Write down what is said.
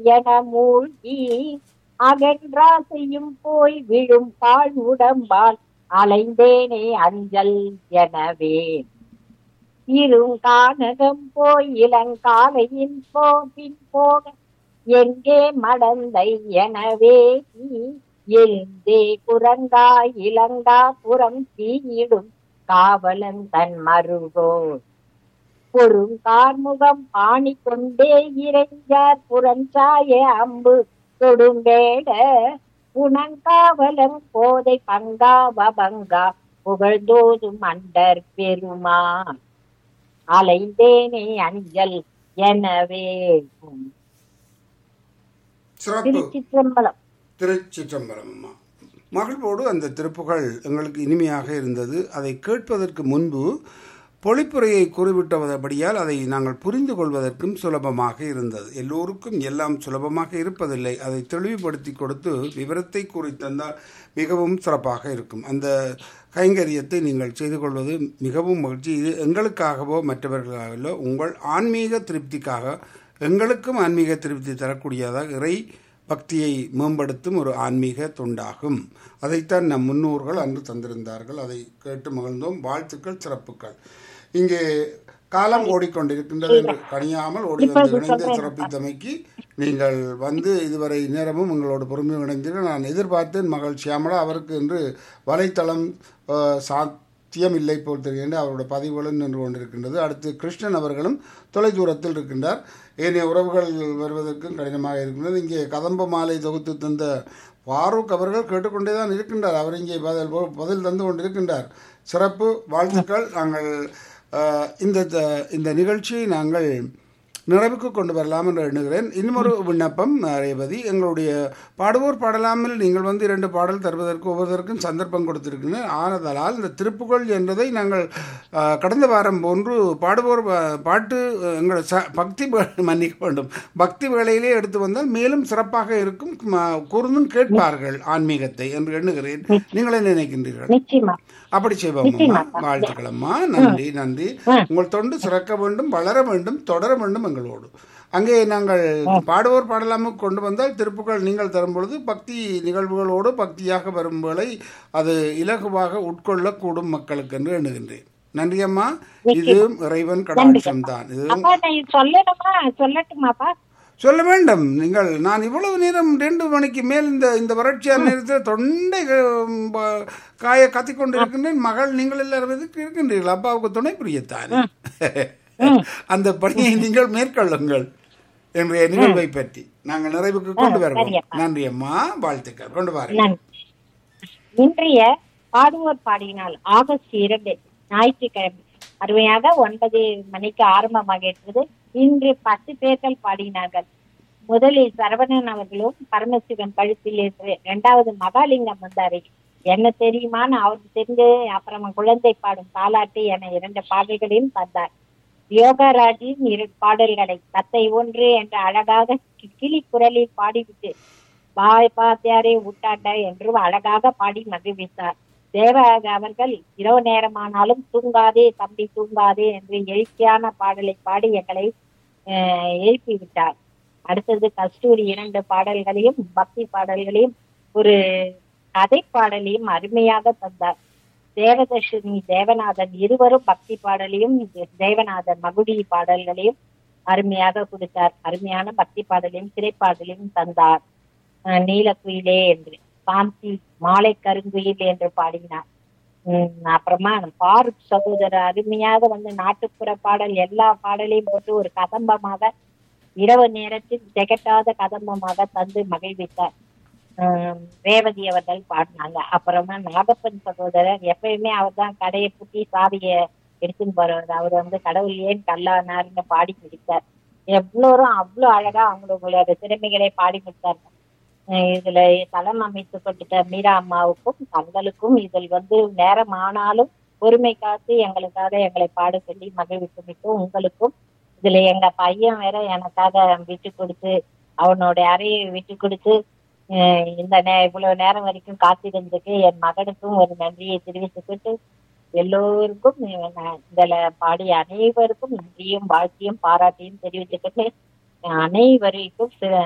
என மூழ்கி அகன்றாசையும் போய் விழும் பாழ் உடம்பால் அலைந்தேனே அஞ்சல் எனவே இருங்கானகம் போய் இளங்காலையின் போபின் போக எங்கே மடந்தை எனவே நீ எழுந்தே குரங்கா இளங்கா புறம் தீயிடும் காவலன் தன் மருகோ பொறுங்கார்முகம் பாணி கொண்டே இறைஞ்சார் புறஞ்சாய அம்பு தொடுங்கேட புனங்காவலன் போதை பங்கா வபங்கா புகழ்ந்தோதும் அண்டர் பெருமான் அலைந்தேனே அஞ்சல் எனவே சிறப்பு திருச்சிற்றம்பலம் திருச்சிற்றம்பலம் அம்மா மகிழ்வோடு அந்த திருப்புகள் எங்களுக்கு இனிமையாக இருந்தது அதை கேட்பதற்கு முன்பு பொழிப்புரையை குறிவிட்டபடியால் அதை நாங்கள் புரிந்து கொள்வதற்கும் சுலபமாக இருந்தது எல்லோருக்கும் எல்லாம் சுலபமாக இருப்பதில்லை அதை தெளிவுபடுத்தி கொடுத்து விவரத்தை கூறி தந்தால் மிகவும் சிறப்பாக இருக்கும் அந்த கைங்கரியத்தை நீங்கள் செய்து கொள்வது மிகவும் மகிழ்ச்சி இது எங்களுக்காகவோ மற்றவர்களுக்காகவோ உங்கள் ஆன்மீக திருப்திக்காக எங்களுக்கும் ஆன்மீக திருப்தி தரக்கூடியதாக இறை பக்தியை மேம்படுத்தும் ஒரு ஆன்மீக தொண்டாகும் அதைத்தான் நம் முன்னோர்கள் அன்று தந்திருந்தார்கள் அதை கேட்டு மகிழ்ந்தோம் வாழ்த்துக்கள் சிறப்புகள் இங்கே காலம் ஓடிக்கொண்டிருக்கின்றது என்று கணியாமல் ஓடி வந்து இணைந்து சிறப்பித்தமைக்கு நீங்கள் வந்து இதுவரை நேரமும் உங்களோட பொறுமை இணைந்தீர்கள் நான் எதிர்பார்த்தேன் மகள் சியாமலா அவருக்கு என்று வலைத்தளம் அஹ், சாத்தியம் இல்லை போல் தெரிகின்ற அவருடைய பதிவுகளும் நின்று கொண்டிருக்கின்றது அடுத்து கிருஷ்ணன் அவர்களும் தொலைதூரத்தில் இருக்கின்றார் ஏனைய உறவுகள் வருவதற்கும் கடினமாக இருக்கின்றது இங்கே கதம்ப மாலை தொகுத்து தந்த ஃபாரூக் அவர்கள் கேட்டுக்கொண்டே தான் இருக்கின்றார் அவர் இங்கே பதில் பதில் தந்து கொண்டிருக்கின்றார் சிறப்பு வாழ்த்துக்கள் நாங்கள் அஹ், இந்த த- இந்த நிகழ்ச்சியை நாங்கள் நிறைவுக்கு கொண்டு வரலாம் என்று எண்ணுகிறேன் இன்னுமொரு விண்ணப்பம் அஹ், ரேவதி எங்களுடைய பாடுவோர் பாடலாமல் நீங்கள் வந்து இரண்டு பாடல் தருவதற்கு ஒவ்வொருவருக்கும் சந்தர்ப்பம் கொடுத்திருக்கிறேன் ஆனதால் இந்த திருப்புகழ் என்பதை நாங்கள் அஹ், கடந்த வாரம் போன்று பாடுவோர் பா- பாட்டு அஹ், எங்கள் ச பக்தி வே- மன்னிக்க வேண்டும் பக்தி வேளையிலே எடுத்து வந்தால் மேலும் சிறப்பாக இருக்கும் ம- கூர்ந்தும் கேட்பார்கள் ஆன்மீகத்தை என்று எண்ணுகிறேன் நீங்கள் என்ன நினைக்கின்றீர்கள் நிச்சயமா அப்படி செய்வோம் அம்மா வாழ்த்துக்கள் அம்மா நன்றி நன்றி உங்கள் தொண்டு சிறக்க வேண்டும் வளர வேண்டும் தொடர வேண்டும் எங்களோடு அங்கே நாங்கள் பாடுவோர் பாடலாமுக்கு கொண்டு வந்தால் திருப்புகள் நீங்கள் தரும் பொழுது பக்தி நிகழ்வுகளோடு பக்தியாக வரும் வேளை அது இலகுவாக உட்கொள்ளக்கூடும் மக்களுக்கு என்று எண்ணுகின்றேன் நன்றி அம்மா இது இறைவன் கடாட்சம் தான் இது அப்பா நான் சொல்லணுமா சொல்லட்டுமாப்பா சொல்ல வேண்டும் நீங்கள் நான் இவ்வளவு நேரம் ரெண்டு மணிக்கு மேல் இந்த இந்த வறட்சியான நேரத்தில் தொண்டை க- ப- காய கத்திக் கொண்டிருக்கின்றேன் மகள் நீங்கள் எல்லாரும் எதுக்கு இருக்கின்றீர்கள் அப்பாவுக்கு துணை புரியத்தான் அந்த பணியை நீங்கள் மேற்கொள்ளுங்கள் என்ற நிகழ்வை பற்றி நாங்கள் நிறைவுக்கு கொண்டு வருவோம் நன்றி அம்மா வாழ்த்துக்கள் கொண்டு வாருங்கள் நன்றி இன்றைய பாடுவோர் பாடினால் ஆகஸ்ட் இரண்டு ஞாயிற்றுக்கிழமை அருமையாக ஒன்பது மணிக்கு ஆரம்பமாகின்றது இன்று பத்து பேர்கள் பாடினார்கள் முதலில் சரவணன் அவர்களும் பரமசிவன் கழுத்தில் இருந்து இரண்டாவது மகாலிங்கம் வந்தாரு என்ன தெரியுமான்னு அவருக்கு தெரிஞ்சு அப்புறமா குழந்தை பாடும் தாலாட்டு என இரண்டு பாடல்களையும் தந்தார் யோகாராஜின் இரு பாடல்களை தத்தை ஒன்று என்ற அழகாக கி- கிளி குரலில் பாடிவிட்டு பாய் பாத்தியாரே ஊட்டாட்ட என்று அழகாக பாடி மகிழ்வித்தார் தேவராஜ அவர்கள் இரவு நேரமானாலும் தூங்காதே தம்பி தூங்காதே என்று எழுச்சியான பாடலை பாடி எங்களை அஹ், எழுப்பி விட்டார் அடுத்தது கஸ்தூரி இரண்டு பாடல்களையும் பக்தி பாடல்களையும் ஒரு கதை பாடலையும் அருமையாக தந்தார் தேவதர்ஷினி தேவநாதன் இருவரும் பக்தி பாடலையும் தேவநாதன் மகுடி பாடல்களையும் அருமையாக கொடுத்தார் அருமையான பக்தி பாடலையும் திரைப்பாடலையும் தந்தார் அஹ் நீலக்குயிலே என்று சாந்தி மாலை கருங்குயில் என்று பாடினார் உம் அப்புறமா பாருக் சகோதரர் அருமையாக வந்து நாட்டுப்புற பாடல் எல்லா பாடலையும் போட்டு ஒரு கதம்பமாக இரவு நேரத்தில் திகட்டாத கதம்பமாக தந்து மகிழ்வித்தார் ஆஹ் ரேவதி அவர்கள் பாடினாங்க அப்புறமா நாகப்பன் சகோதரர் எப்பயுமே அவர் தான் கடையை பூட்டி சாவியை எடுத்துன்னு போறவர் அவர் வந்து கடவுள் ஏன் கல்லானார்னு பாடி முடித்தார் எவ்வளோரும் அவ்வளோ அழகா அவங்களோட திறமைகளை பாடி முடித்தார் அஹ் இதுல தளம் அமைத்து கொடுத்த மீரா அம்மாவுக்கும் தங்களுக்கும் இதில் வந்து நேரம் ஆனாலும் பொறுமை காத்து எங்களுக்காக எங்களை பாட சொல்லி மகிழ்வித்து விட்டு உங்களுக்கும் இதுல எங்க பையன் வேற எனக்காக விட்டு கொடுத்து அவனோட அறையை விட்டு கொடுத்து அஹ் இந்த நே இவ்வளவு நேரம் வரைக்கும் காத்திருந்ததுக்கு என் மகனுக்கும் ஒரு நன்றியை தெரிவித்துக்கிட்டு எல்லோருக்கும் நான் இதுல பாடிய அனைவருக்கும் நன்றியும் வாழ்த்தியும் பாராட்டியும் தெரிவித்துக்கிட்டு அனைவருக்கும் சில